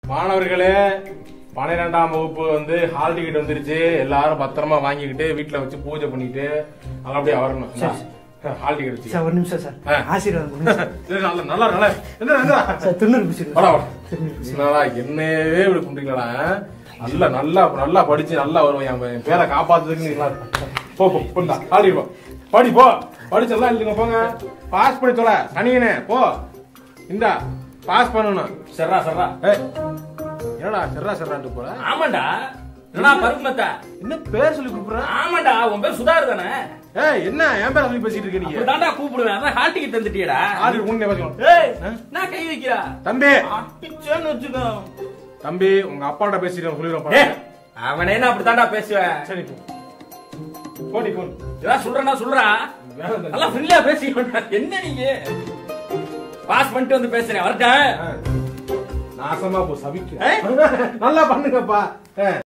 மாணவர்களே பன்னிரெண்டாம் வகுப்பு வந்து ஹால் டிக்கெட் வந்துருச்சு எல்லாரும் பத்திரமா வாங்கிக்கிட்டு வீட்டுல வச்சு பூஜை பண்ணிட்டு நல்லபடியா வரணும் ஹால் டிக்கெட் வச்சு சார் ஒரு நிமிஷம் சார் ஆ. ஆசீர்வாதம் பண்ணுங்க சார். சரி, நல்லா நல்லா நல்லா என்ன என்ன சார் திருநூறு பிடிச்சிருக்கோம் வாடா, வாடா. என்னடா என்னவே இப்படி பண்றீங்களா நல்லா நல்லா நல்லா படிச்சு நல்லா வருவேன் என் என் பேரை காப்பாத்துறதுக்கு நீங்களா போ போ போண்டா ஆடி போ படி போ படிச்சு எல்லாம் எழுதுங்க போங்க பாஸ் பண்ணி தொலை தனியனே போ இந்தா பாஸ் பண்ணணும் சர்ரா சர்ரா ஏய் என்னடா சர்ரா சர்ரான்ட்டு போற ஆமாண்டா என்னடா பருக்குமத்த என்ன பேர் சொல்லி கூப்பிடுற ஆமாண்டா உன் பேர் சுதார் தானே ஏய் என்ன என் பேரை சொல்லி பேசிட்டு இருக்க நீங்க தாண்டா கூப்பிடுவேன் அதான் ஹால் டிக்கெட் தந்துட்டியடா ஆடி உன்னை பேசணும் ஏய் நான் கை வைக்கிறா தம்பி அடிச்சேன்னு வச்சுக்கோ தம்பி உங்க அப்பாட்ட பேசிட்டு சொல்லிடுறோம் ஏய், அவனே நான் அப்படித்தான்டா பேசுவேன் சரி போ போடி போ ஏதாவது சொல்றேன்னா சொல்றா நல்லா ஃப்ரீயா பேசி என்ன நீங்க பாஸ் பண்ணிட்டு வந்து பேசுறேன் வரட்டேன் நாசமா போ சபிக்கு ஏய். நல்லா பண்ணுங்கப்பா